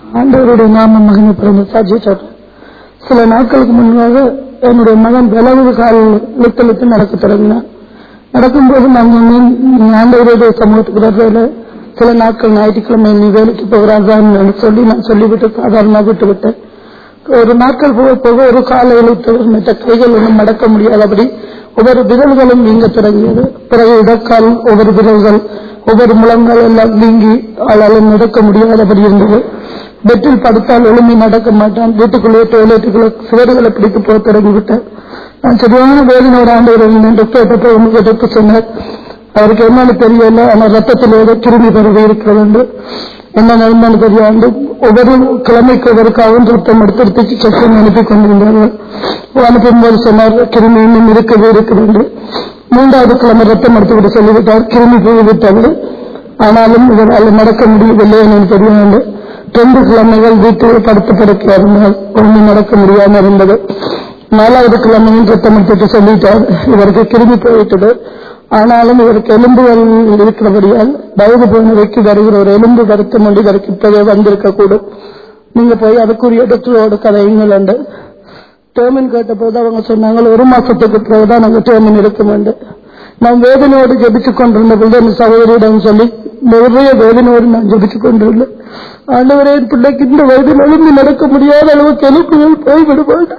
ஆண்டவருடைய நாம மகிமைப்படும் சாட்சியை சொல்றேன் சில நாட்களுக்கு முன்பாக என்னுடைய மகன் விலகு கால் இழுத்து இழுத்து நடக்க தொடங்கினான் நடக்கும்போது நான் சொன்னேன், நீ ஆண்டவருடைய சமூகத்துக்கு வர்றதுல சில நாட்கள் ஞாயிற்றுக்கிழமை நீ வேலைக்கு போகிறான்னு சொல்லி நான் சொல்லிவிட்டு சாதாரணமா விட்டு விட்டேன் ஒரு நாட்கள் போக போக ஒரு காலை இழுத்து மற்ற கைகள் ஒன்றும் மடக்க முடியாதபடி ஒவ்வொரு விரல்களும் நீங்க தொடங்கியது பிறகு இடக்கால் ஒவ்வொரு விரல்கள் ஒவ்வொரு முழங்கால் எல்லாம் நீங்கி ஆளால நடக்க முடியாதபடி இருந்தது பெட்டில் படுத்தால் எழும்பி நடக்க மாட்டான் வீட்டுக்குள்ளே டொய்லெட்டுக்குள்ள சுவடுகளை பிடித்து போக தொடங்கிவிட்டேன் நான் சரியான வேதனையோட ஆண்டு டாக்டர் போய் உங்களுக்கு டாக்டர் சொன்னார் அவருக்கு என்னன்னு தெரியல ஆனா ரத்தத்தில் ஏதோ கிருமி பரவி இருக்கிறது என்று என்ன நடந்தான்னு தெரியாது ஒவ்வொரு கிழமைக்கு ஒவ்வொரு காவல் ரத்தம் எடுத்து எடுத்து செக் பண்ணி அனுப்பி கொண்டிருந்தார்கள் அனுப்பும்போது சொன்னார் கிருமி இன்னும் இருக்கவே இருக்குது என்று மூன்றாவது கிழமை ரத்தம் எடுத்து விட்டு சொல்லிவிட்டார் கிருமி போய்விட்டது ஆனாலும் இவரால் நடக்க முடியவில்லை என்று தெரியாது ரெண்டு கிழமைகள் வீட்டில் படுத்து படுக்க இருந்தால் ஒன்றும் நடக்க முடியாமல் இருந்தது நாலாவது கிழமையும் ரத்தம் எடுத்துட்டு சொல்லிட்டார் இவருக்கு கிருமி போய்விட்டது ஆனாலும் இவருக்கு எலும்புகள் இருக்கிறபடியால் வயது போனவைக்கு வருகிற ஒரு எலும்பு வருத்தம் ஒன்று இவருக்கு இப்பவே வந்திருக்க கூடும் நீங்க போய் அதுக்குரிய டாக்டரோட கதையுங்கள் என்று டேர்மின் கேட்ட போது அவங்க சொன்னாங்க ஒரு மாசத்துக்கு பிறகுதான் நாங்க டேர்மின் எடுக்க வேண்டும் நான் வேதனையோடு ஜபித்துக் கொண்டிருந்த பொழுது என் சகோதரியிடம் சொல்லி நிறைய வேதனையோடு நான் ஜபித்துக் கொண்டிருந்தேன் ஆண்டவரே என் பிள்ளைக்கு இந்த வயதில் எழுந்து நடக்க முடியாத அளவுக்கு எழுப்புகள் போய்விடுவாங்க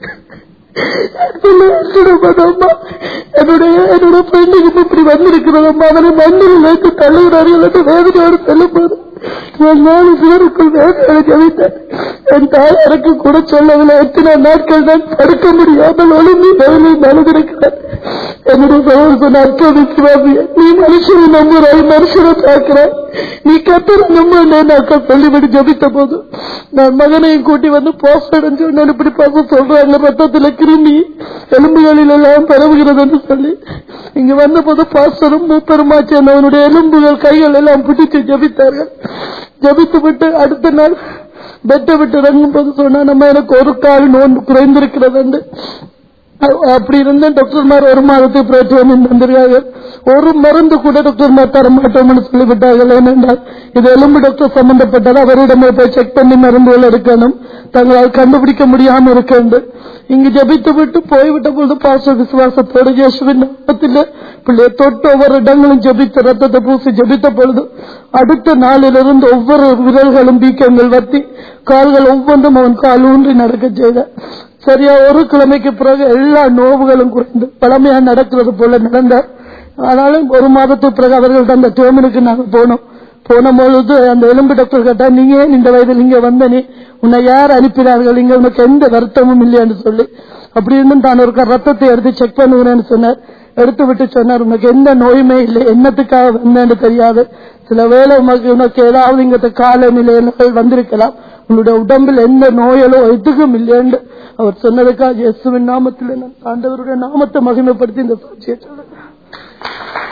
என்னுடைய என்னுடைய பெண்ணுக்கு இப்படி வந்திருக்கிறதம்மா அவனை மண்ணில் வைத்து தள்ளுகிறார்கள் என்று வேதனையோடு செல்லும்போது நான் நாலு பேருக்குள் வேதனை ஜபித்தேன் என் தாயாருக்கு கூட சொல்லவில்லை எத்தனை நாட்கள் தான் படுக்க முடியாமல் ஒளிந்து வேலை மனதிருக்கிறேன் என்னுடைய சகோதரன் அர்த்தம் விசுவாசி நீ மனுஷனை நம்புறாய் மனுஷனை பார்க்கிறாய் நீ கத்தரை நம்ப சொல்லிவிட்டு ஜபித்த போது நான் மகனையும் கூட்டி வந்து போஸ்ட் அடைஞ்சு நான் இப்படி பார்த்து சொல்றாங்க ரத்தத்துல கிருமி எலும்புகளில் எல்லாம் பரவுகிறது என்று சொல்லி இங்க வந்த போது பாஸ்டரும் மூப்பருமாச்சு அவனுடைய எலும்புகள் கைகள் எல்லாம் பிடித்து ஜபித்தார்கள் ஜபித்து விட்டு அடுத்த நாள் பெட்டை விட்டு இறங்கும் போது சொன்னா நம்ம எனக்கு ஒரு கால் நோன்பு குறைந்திருக்கிறது என்று அப்படி இருந்த டாக்டர்மார் ஒரு மாதத்துக்கு பிரச்சனை தந்திருக்காங்க ஒரு மருந்து கூட டாக்டர்மார் தர மாட்டோம்னு சொல்லிவிட்டார்கள் ஏனென்றால் இது எலும்பு டாக்டர் சம்பந்தப்பட்டது அவரிடமே போய் செக் பண்ணி மருந்துகள் எடுக்கணும் தங்களால் கண்டுபிடிக்க முடியாம இருக்க இங்கு ஜபித்து விட்டு போய்விட்ட பொழுது பாச விசுவாசத்தோடு இயேசுவின் நாமத்தில் பிள்ளைய தொட்டு ஒவ்வொரு இடங்களும் ஜபித்து ரத்தத்தை பூசி ஜபித்த பொழுது அடுத்த நாளிலிருந்து ஒவ்வொரு விரல்களும் பீக்கங்கள் வத்தி கால்கள் ஒவ்வொன்றும் அவன் கால் ஊன்றி நடக்க செய்த சரியா ஒரு கிழமைக்கு பிறகு எல்லா நோவுகளும் குறைந்து பழமையா நடக்கிறது போல நடந்தார் ஆனாலும் ஒரு மாதத்துக்கு பிறகு அவர்கள் அந்த டேர்மினுக்கு நாங்க போனோம் போன பொழுது அந்த எலும்பு டாக்டர் கேட்டா நீங்க ஏன் இந்த வயதில் இங்க வந்த நீ உன்னை யார் அனுப்பினார்கள் இங்க உனக்கு எந்த வருத்தமும் இல்லையான்னு சொல்லி அப்படி இருந்தும் தான் ஒரு ரத்தத்தை எடுத்து செக் பண்ணுகிறேன்னு சொன்னார் எடுத்து விட்டு சொன்னார் உனக்கு எந்த நோயுமே இல்லை என்னத்துக்காக வந்தேன்னு தெரியாது சில வேளை உனக்கு உனக்கு ஏதாவது இங்க காலநிலைகள் வந்திருக்கலாம் உன்னுடைய உடம்பில் எந்த நோயலோ எதுக்கும் இல்லைன்னு அவர் சொன்னதுக்காக இயேசுவின் நாமத்தில் நான் ஆண்டவருடைய நாமத்தை மகிமைப்படுத்தி இந்த சாட்சியை சொல்லுங்க